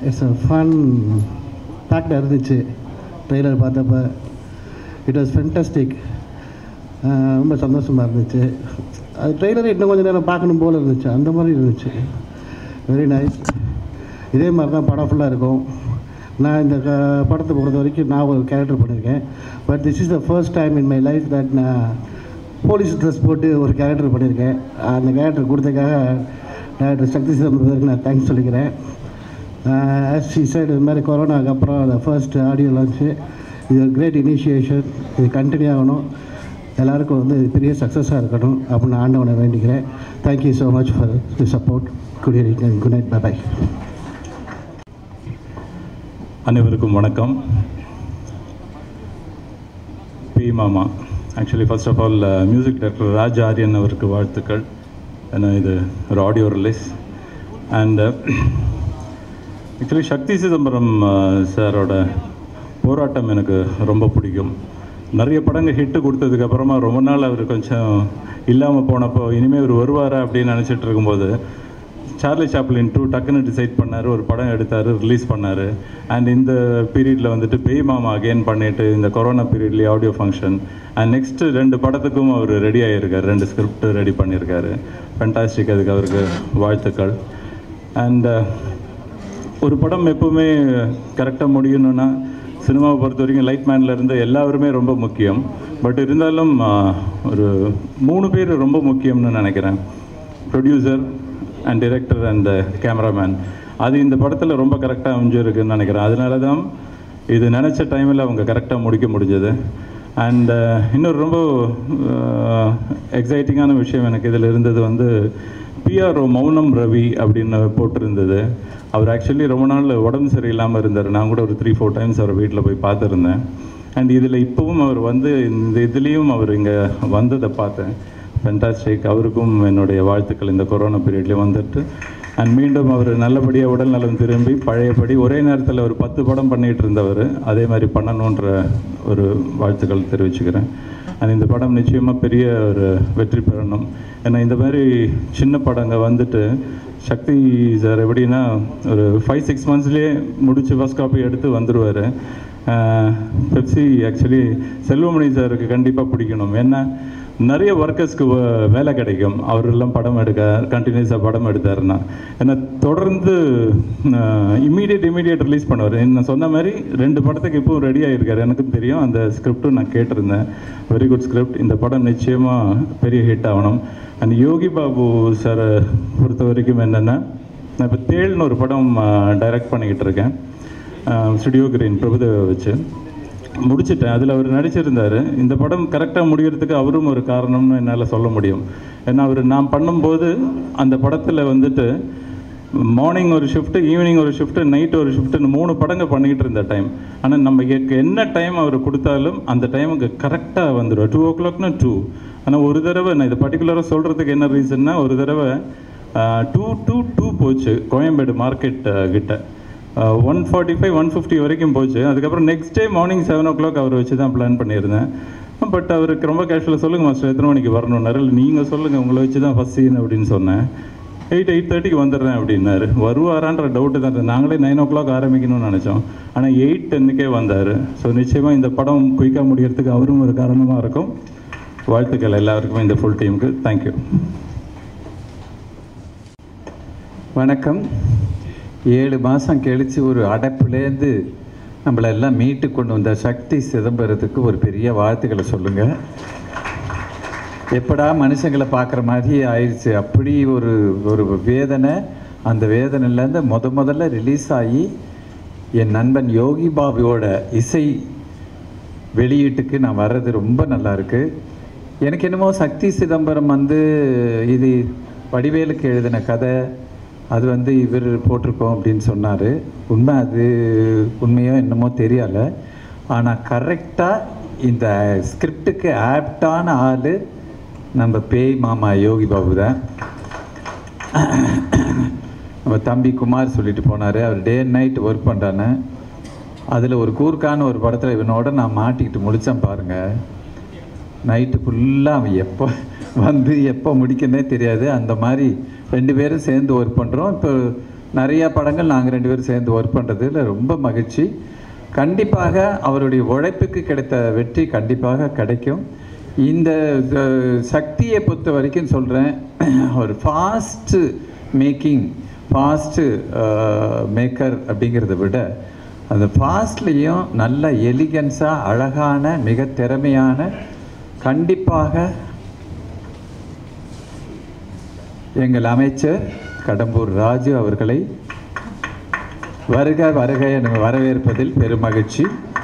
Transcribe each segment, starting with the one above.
It's a fun பேக்டாக இருந்துச்சு trailer பார்த்தப்ப it was fantastic ரொம்ப சந்தோஷமாக இருந்துச்சு அது ட்ரெய்லர் இன்னும் கொஞ்சம் நேரம் பார்க்கணும் போல் இருந்துச்சு அந்த மாதிரி இருந்துச்சு வெரி நைஸ் இதே மாதிரி தான் படம் ஃபுல்லாக இருக்கும் நான் இந்த க படத்தை பொறுத்த வரைக்கும் நான் ஒரு கேரக்டர் பண்ணியிருக்கேன் but this is the first time in my life that நான் போலீஸ் ட்ரெஸ் போட்டு ஒரு கேரக்டர் பண்ணியிருக்கேன் அந்த கேரக்டர் கொடுத்ததுக்காக டேரக்டர் சக்தி சிதம்பரத்துக்கு நான் தேங்க்ஸ் சொல்லிக்கிறேன் ஆஸ் சி சைடு இது மாதிரி கொரோனாக்கு அப்புறம் அந்த ஃபர்ஸ்ட் ஆடியோ லான்ச்சு இது ஒரு கிரேட் இனிஷியேஷன் இது கண்டினியூ ஆகணும் எல்லாருக்கும் வந்து இது பெரிய சக்ஸஸாக இருக்கணும் அப்படின்னு நான் ஆண்டவனை வேண்டிக்கிறேன் thank you so much for the support good evening good night bye bye அனைவருக்கும் வணக்கம் பி மாமா actually first of all music director Raj Aryan அவருக்கு வாழ்த்துக்கள் ஏன்னா இது ஒரு audio release and actually Sakthi Chidambaram சாரோட போராட்டம் எனக்கு ரொம்ப பிடிக்கும் நிறைய படங்கள் ஹிட்டு கொடுத்ததுக்கப்புறமா ரொம்ப நாள் அவர் கொஞ்சம் இல்லாமல் போனப்போ இனிமேல் அவர் வருவாரா அப்படின்னு நினச்சிட்டு இருக்கும்போது சார்லி சாப்ளின் டூ டக்குன்னு டிசைட் பண்ணார் ஒரு படம் எடுத்தார் ரிலீஸ் பண்ணார் அண்ட் இந்த பீரியடில் வந்துட்டு பேய் மாமா அகெயின் பண்ணிட்டு இந்த கொரோனா பீரியட்லேயே ஆடியோ ஃபங்க்ஷன் அண்ட் நெக்ஸ்ட்டு ரெண்டு படத்துக்கும் அவர் ரெடி ஆகியிருக்கார் ரெண்டு ஸ்கிரிப்ட் ரெடி பண்ணியிருக்காரு ஃபென்டாஸ்டிக் அதுக்கு அவருக்கு வாழ்த்துக்கள் அண்ட் ஒரு படம் எப்பவுமே கரெக்டாக முடியணும்னா சினிமாவை பொறுத்த வரைக்கும் லைட் மேன்ல இருந்து எல்லாருமே ரொம்ப முக்கியம் பட் இருந்தாலும் ஆஹ், ஒரு மூணு பேர் ரொம்ப முக்கியம்னு நினைக்கிறேன் producer and director and cameraman அது இந்த படத்தில் ரொம்ப கரெக்டாக அமைஞ்சிருக்குன்னு நினைக்கிறேன் அதனால தான் இது நினச்ச டைமில் அவங்க கரெக்டாக முடிக்க முடிஞ்சது அண்ட் இன்னொரு ரொம்ப எக்ஸைட்டிங்கான விஷயம் எனக்கு இதில் இருந்தது வந்து பிஆர்ஓ மௌனம் ரவி அப்படின்னு போட்டிருந்தது அவர் ஆக்சுவலி ரொம்ப நாள் உடம்பு சரியில்லாமல் இருந்தார் நான் கூட ஒரு த்ரீ ஃபோர் டைம்ஸ் அவர் வீட்டில் போய் பார்த்துருந்தேன் அண்ட் இதில் இப்போவும் அவர் வந்து இந்த இதுலேயும் அவர் இங்கே வந்ததை பார்த்தேன் ஃபென்டாஸ்டிக் அவருக்கும் என்னுடைய வாழ்த்துக்கள் இந்த கொரோனா பீரியட்லேயும் வந்துட்டு அண்ட் மீண்டும் அவர் நல்லபடியாக உடல் நலம் திரும்பி பழையபடி ஒரே நேரத்தில் ஒரு பத்து படம் பண்ணிகிட்டு இருந்தவர் அதே மாதிரி பண்ணணுன்ற ஒரு வாழ்த்துக்கள் தெரிவிச்சுக்கிறேன் அண்ட் இந்த படம் நிச்சயமாக பெரிய ஒரு வெற்றி பெறணும் ஏன்னா இந்த மாதிரி சின்ன படங்க வந்துட்டு சக்தி சார் எப்படின்னா ஒரு ஃபைவ் சிக்ஸ் மந்த்ஸ்லேயே முடிச்சு ஃபஸ்ட் காப்பி எடுத்து வந்துடுவார் பெப்சி ஆக்சுவலி செல்வமணி சாருக்கு கண்டிப்பாக பிடிக்கணும் ஏன்னா நிறைய ஒர்க்கர்ஸ்க்கு வேலை கிடைக்கும் அவரெல்லாம் படம் எடுக்க கண்டினியூஸாக படம் எடுத்தாருன்னா ஏன்னா தொடர்ந்து இமீடியட் இமீடியட் ரிலீஸ் பண்ணுவார் நான் சொன்ன மாதிரி ரெண்டு படத்துக்கு இப்போவும் ரெடி ஆகிருக்காரு எனக்கு தெரியும் அந்த ஸ்கிரிப்டும் நான் கேட்டிருந்தேன் வெரி குட் ஸ்கிரிப்ட் இந்த படம் நிச்சயமாக பெரிய ஹிட் ஆகணும் அண்ட் யோகி பாபு சாரை பொறுத்த வரைக்கும் என்னென்னா நான் இப்போ தேள்னு ஒரு படம் டைரக்ட் பண்ணிக்கிட்டு இருக்கேன் ஸ்டுடியோ கிரீன் பிரபுதேவை வச்சு முடிச்சிட்டேன் அதில் அவர் நடிச்சிருந்தார் இந்த படம் கரெக்டாக முடிகிறதுக்கு அவரும் ஒரு காரணம்னு என்னால் சொல்ல முடியும் ஏன்னா அவர் நான் பண்ணும்போது அந்த படத்தில் வந்துட்டு மார்னிங் ஒரு ஷிஃப்ட்டு ஈவினிங் ஒரு ஷிஃப்ட்டு நைட் ஒரு ஷிஃப்ட்டுன்னு மூணு படங்கள் பண்ணிக்கிட்டு இருந்த டைம் ஆனால் நம்ம எ- என்ன டைம் அவர் கொடுத்தாலும் அந்த டைமுக்கு கரெக்டாக வந்துடும் டூ ஓ கிளாக்னா டூ ஆனால் ஒரு தடவை நான் இது பர்டிகுலராக சொல்கிறதுக்கு என்ன ரீசன்னா ஒரு தடவை டூ டூ டூ போச்சு கோயம்பேடு மார்க்கெட் கிட்ட one forty five one fifty வரைக்கும் போச்சு அதுக்கப்புறம் next day morning seven o'clock அவர் வச்சு தான் பிளான் பண்ணியிருந்தேன் பட் அவருக்கு ரொம்ப கேஷுவலாக சொல்லுங்கள் மாஸ்டர் எத்தனை மணிக்கு வரணுன்னாரு இல்லை நீங்கள் சொல்லுங்கள் உங்களை வச்சு தான் ஃபஸ்ட் சீன் அப்படின்னு சொன்னேன் எயிட் எயிட் தேர்ட்டிக்கு வந்துடுறேன் அப்படின்னாரு வருவாரான்ற டவுட்டு தான் இருந்தது. நாங்களே நைன் ஓ கிளாக் ஆரம்பிக்கணும்னு நினச்சோம் ஆனால் எயிட் டென்னுக்கே வந்தார் ஸோ நிச்சயமாக இந்த படம் குயிக்காக முடியறதுக்கு அவரும் ஒரு காரணமாக இருக்கும் வாழ்த்துக்கள் எல்லாருக்குமே இந்த ஃபுல் டீமுக்கு தேங்க்யூ வணக்கம் ஏழு மாதம் கழித்து ஒரு அடைப்புலேருந்து நம்மளை எல்லாம் மீட்டு கொண்டு வந்த சக்தி சிதம்பரத்துக்கு ஒரு பெரிய வாழ்த்துக்களை சொல்லுங்கள் எப்படா மனுஷங்களை பார்க்குற மாதிரி ஆயிடுச்சு அப்படி ஒரு ஒரு வேதனை அந்த வேதனையிலேருந்து முத முதல்ல ரிலீஸ் ஆகி என் நண்பன் யோகி பாபுவோட இசை வெளியீட்டுக்கு நான் வர்றது ரொம்ப நல்லா இருக்கு எனக்கு என்னமோ சக்தி சிதம்பரம் வந்து இது வடிவேலுக்கு எழுதின கதை அது வந்து இவர் போட்டிருக்கோம் அப்படின்னு சொன்னார் உண்மை அது உண்மையோ என்னமோ தெரியலை ஆனால் கரெக்டாக இந்த ஸ்கிரிப்டுக்கு ஆப்டான ஆள் நம்ம பேய் மாமா யோகி பாபு தான் நம்ம தம்பி குமார் சொல்லிட்டு போனார் அவர் டே அண்ட் நைட் ஒர்க் பண்ணுறான்னு அதில் ஒரு கூர்க்கான ஒரு படத்தில் இவனோட நான் மாட்டிக்கிட்டு முடித்தேன் பாருங்கள் நைட்டு ஃபுல்லாக அவன் எப்போ வந்து எப்போ முடிக்கனே தெரியாது அந்த மாதிரி ரெண்டு பேரும் சேர்ந்து ஒர்க் பண்ணுறோம் இப்போ நிறைய படங்கள் நாங்கள் ரெண்டு பேரும் சேர்ந்து ஒர்க் பண்ணுறதுல ரொம்ப மகிழ்ச்சி கண்டிப்பாக அவருடைய உழைப்புக்கு கிடைத்த வெற்றி கண்டிப்பாக கிடைக்கும் இந்த அஹ், சக்தியை பொறுத்த வரைக்கும் சொல்கிறேன் ஒரு ஃபாஸ்ட்டு மேக்கிங் ஃபாஸ்ட்டு மேக்கர் அப்படிங்கிறத விட அந்த ஃபாஸ்ட்லேயும் நல்ல எலிகன்ஸாக அழகான மிக திறமையான கண்டிப்பாக எங்கள் அமைச்சர் கடம்பூர் ராஜு அவர்களை வருக வருக என வரவேற்பதில் பெரும் மகிழ்ச்சி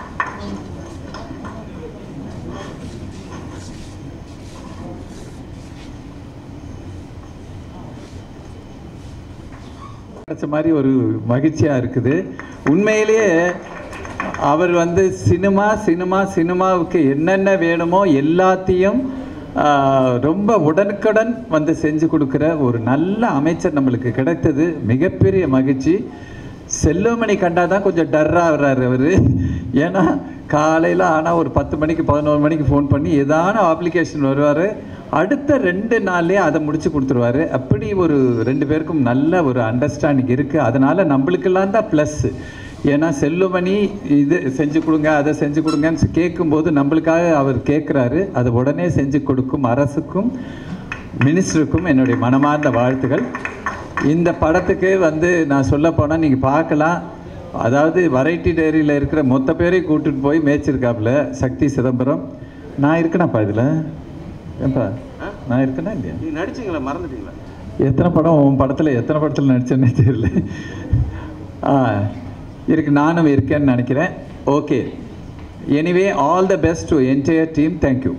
கிடைச்ச மாதிரி ஒரு மகிழ்ச்சியாக இருக்குது உண்மையிலேயே அவர் வந்து சினிமா சினிமா சினிமாவுக்கு என்னென்ன வேணுமோ எல்லாத்தையும் ஆஹ், ரொம்ப உடனுக்குடன் வந்து செஞ்சு கொடுக்குற ஒரு நல்ல அமைச்சர் நம்மளுக்கு கிடைத்தது மிகப்பெரிய மகிழ்ச்சி செல்வமணி கண்டா தான் கொஞ்சம் டர்ராகிறாரு அவர் ஏன்னா காலையில் ஆனால் ஒரு பத்து மணிக்கு பதினோரு மணிக்கு ஃபோன் பண்ணி ஏதான அப்ளிகேஷன் வருவார் அடுத்த ரெண்டு நாள்லேயே அதை முடிச்சு கொடுத்துருவாரு அப்படி ஒரு ரெண்டு பேருக்கும் நல்ல ஒரு அண்டர்ஸ்டாண்டிங் இருக்குது அதனால் நம்மளுக்கெல்லாம் தான் ப்ளஸ் ஏன்னா செல்லுமணி இது செஞ்சு கொடுங்க அதை செஞ்சு கொடுங்கன்னு கேட்கும்போது நம்மளுக்காக அவர் கேட்குறாரு அதை உடனே செஞ்சு கொடுக்கும் அரசுக்கும் மினிஸ்டருக்கும் என்னுடைய மனமார்ந்த வாழ்த்துக்கள் இந்த படத்துக்கு வந்து நான் சொல்ல போனால் நீங்கள் பார்க்கலாம் அதாவது வெரைட்டி டைரியில் இருக்கிற மொத்த பேரையும் கூட்டிட்டு போய் மேய்ச்சிருக்காப்புல சக்தி சிதம்பரம் நான் இருக்கேனாப்பா இதில் ஏன்பா நான் இருக்கேனா இல்லையா நீ நடிச்சிங்களா மறந்துட்டீங்களா எத்தனை படம் உன் படத்தில் எத்தனை படத்தில் நடிச்சேன்னே தெரியல ஆ இருக்கு நானும் இருக்கேன்னு நினைக்கிறேன் okay anyway all the best to entire team thank you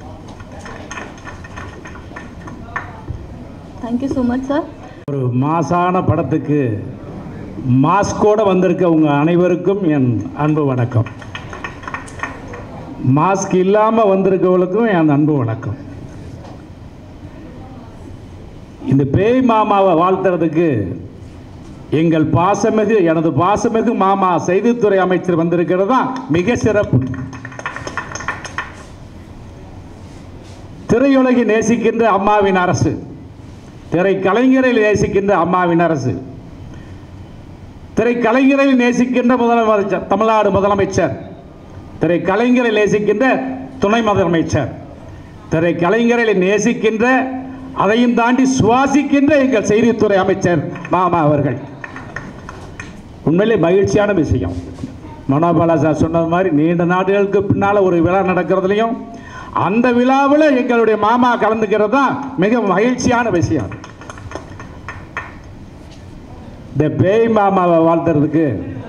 thank you so much sir ஒரு மாசான படத்துக்கு மாஸ்கோட வந்திருக்க உங்க அனைவருக்கும் என் அன்பு வணக்கம் மாஸ்க் இல்லாமல் வந்திருக்கவங்களுக்கும் என் அன்பு வணக்கம் இந்த பேய் மாமாவை வாழ்த்துறதுக்கு எங்கள் பாசமிகு எனது பாசமிகு மாமா செய்தித்துறை அமைச்சர் வந்திருக்கிறது தான் மிக சிறப்பு திரையுலகை நேசிக்கின்ற அம்மாவின் அரசு திரை கலைஞரை நேசிக்கின்ற அம்மாவின் அரசு திரை கலைஞரை நேசிக்கின்ற முதலமைச்சர் தமிழ்நாடு முதலமைச்சர் திரை கலைஞரை நேசிக்கின்ற துணை முதலமைச்சர் திரை கலைஞரை நேசிக்கின்ற அதையும் தாண்டி சுவாசிக்கின்ற எங்கள் செய்தித்துறை அமைச்சர் மாமா அவர்கள் உண்மையிலே மகிழ்ச்சியான விஷயம் மனோபாலா சார் சொன்னது மாதிரி நீண்ட நாடுகளுக்கு பின்னால் ஒரு விழா நடக்கிறதுலையும் அந்த விழாவில் எங்களுடைய மாமா கலந்துக்கிறது தான் மிக மகிழ்ச்சியான விஷயம் இந்த பேய் மாமாவை வாழ்த்துறதுக்கு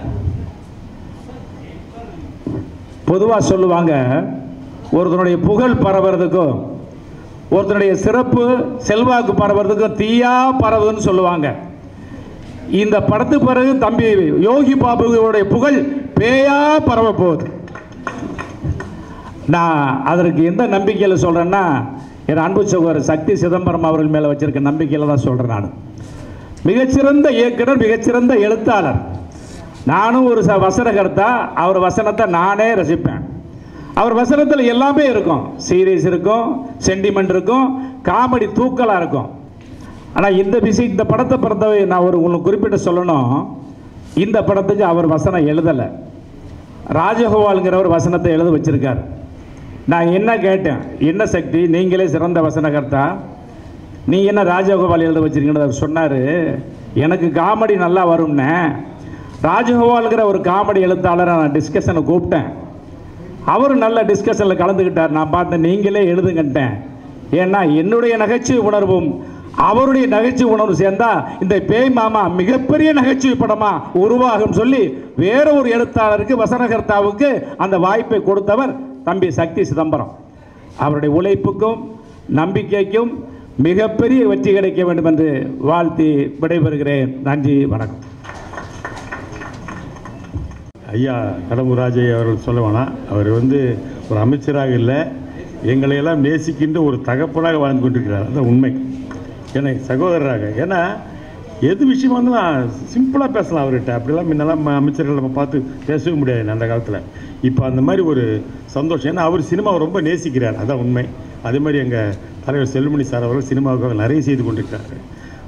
பொதுவாக சொல்லுவாங்க ஒருத்தனுடைய புகழ் பரவுறதுக்கும் ஒருத்தனுடைய சிறப்பு செல்வாக்கு பரவுறதுக்கும் தீயா பரவுதுன்னு சொல்லுவாங்க இந்த படத்து பிறகு தம்பி யோகி பாபுவோடைய புகழ் பேயா பரவ போகுது நான் அதற்கு எந்த நம்பிக்கையில் சொல்கிறேன்னா என் அன்பு சகோதரர் சக்தி சிதம்பரம் அவர்கள் மேலே வச்சிருக்க நம்பிக்கையில் தான் சொல்கிறேன் நான் மிகச்சிறந்த இயக்குனர் மிகச்சிறந்த எழுத்தாளர் நானும் ஒரு ச வசனகர்த்தா அவர் வசனத்தை நானே ரசிப்பேன் அவர் வசனத்தில் எல்லாமே இருக்கும் சீரியஸ் இருக்கும் சென்டிமெண்ட் இருக்கும் காமெடி தூக்கலாக இருக்கும் ஆனால் இந்த விஷயம் இந்த படத்தை பொறுத்தவரை நான் ஒரு உங்களுக்கு குறிப்பிட்டு சொல்லணும் இந்த படத்துக்கு அவர் வசனம் எழுதலை ராஜகோபாலுங்கிறவர் வசனத்தை எழுத வச்சிருக்கார் நான் என்ன கேட்டேன் என்ன சக்தி நீங்களே சிறந்த வசனகர்த்தா நீ என்ன ராஜகோபால் எழுத வச்சிருக்கீங்கன்னு அவர் சொன்னார் எனக்கு காமெடி நல்லா வரும்னே ராஜகோபாலுங்கிற ஒரு காமெடி எழுத்தாளரை நான் டிஸ்கஷனை கூப்பிட்டேன் அவர் நல்ல டிஸ்கஷனில் கலந்துக்கிட்டார் நான் பார்த்தேன் நீங்களே எழுதுங்கன்ட்டேன் ஏன்னா என்னுடைய நகைச்சுவை உணர்வும் அவருடைய நகைச்சுவை உணர்வு சேர்ந்தா இந்த பேய் மாமா மிகப்பெரிய நகைச்சுவை படமா உருவாகும் சொல்லி வேற ஒரு எழுத்தாளருக்கு வசனகர்த்தாவுக்கு அந்த வாய்ப்பை கொடுத்தவர் தம்பி சக்தி சிதம்பரம் அவருடைய உழைப்புக்கும் நம்பிக்கைக்கும் மிகப்பெரிய வெற்றி கிடைக்க வேண்டும் என்று வாழ்த்தி விடைபெறுகிறேன் நன்றி வணக்கம் ஐயா கடம்பூர் ராஜையா அவர்கள் சொல்ல வேணாம் அவர் வந்து ஒரு அமைச்சராக இல்லை எங்களையெல்லாம் நேசிக்கின்ற ஒரு தகப்பனாக வாழ்ந்து கொண்டிருக்கிறார் அதுதான் உண்மை ஏன்னா சகோதரராக ஏன்னா எது விஷயம் வந்து நான் சிம்பிளாக பேசலாம் அவர்கிட்ட அப்படிலாம் முன்னெல்லாம் ம- அமைச்சர்கள் நம்ம பார்த்து பேசவே முடியாது அந்த காலத்தில் இப்போ அந்த மாதிரி ஒரு சந்தோஷம் ஏன்னா அவர் சினிமாவை ரொம்ப நேசிக்கிறார் அதான் உண்மை அதே மாதிரி எங்கள் தலைவர் செல்வமணி சார் அவர்கள் சினிமாவுக்காக நிறைய செய்து கொண்டிருக்கிறாரு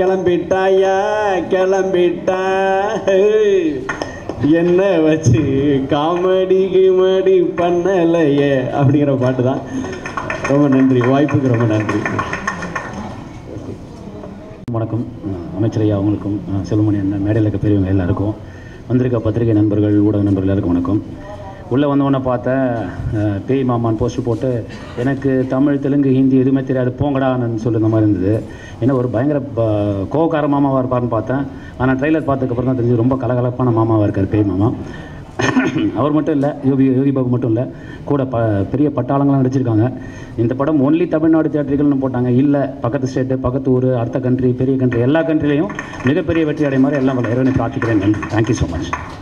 கிளம்பிட்டாயா கிளம்பிட்டா ஹேய். என்ன வச்சு காமெடி கிமடி பண்ணலையே அப்படிங்கிற பாட்டு தான் ரொம்ப நன்றி வாய்ப்புக்கு ரொம்ப நன்றி வணக்கம் அஹ் அமைச்சர் ஐயா அவங்களுக்கும் அஹ் செல்வமணி அண்ணன் மேடையில் இருக்க பெரியவங்க எல்லாருக்கும் வந்திருக்க பத்திரிகை நண்பர்கள் ஊடக நண்பர்கள் எல்லாருக்கும் வணக்கம் உள்ளே வந்தவொடனே பார்த்தேன் அஹ் பேய் மாமான் போஸ்ட் போட்டு எனக்கு தமிழ் தெலுங்கு ஹிந்தி எதுவுமே தெரியாது போங்கடான்னு சொல்லுற மாதிரி இருந்தது ஏன்னா ஒரு பயங்கர ப- கோவக்கார மாமாவாக இருப்பார்னு பார்த்தேன் ஆனால் ட்ரெய்லர் பார்த்ததுக்கப்புறம் தான் தெரிஞ்சு ரொம்ப கலகலப்பான மாமாவாக இருக்கார் பேய் மாமா அவர் மட்டும் இல்லை யோகி யோகி பாபு மட்டும் இல்லை கூட ப பெரிய பட்டாளங்கள்லாம் நடிச்சிருக்காங்க இந்த படம் ஒன்லி தமிழ்நாடு தியேட்டர்கள்னு போட்டாங்க இல்லை பக்கத்து ஸ்டேட்டு பக்கத்து ஊர் அடுத்த கண்ட்ரி பெரிய கண்ட்ரி எல்லா கண்ட்ரிலையும் மிகப்பெரிய வெற்றி அடைய மாதிரி எல்லாம் வல்ல இறைவனை பிரார்த்திக்கிறேன் நன்றி தேங்க்யூ ஸோ மச்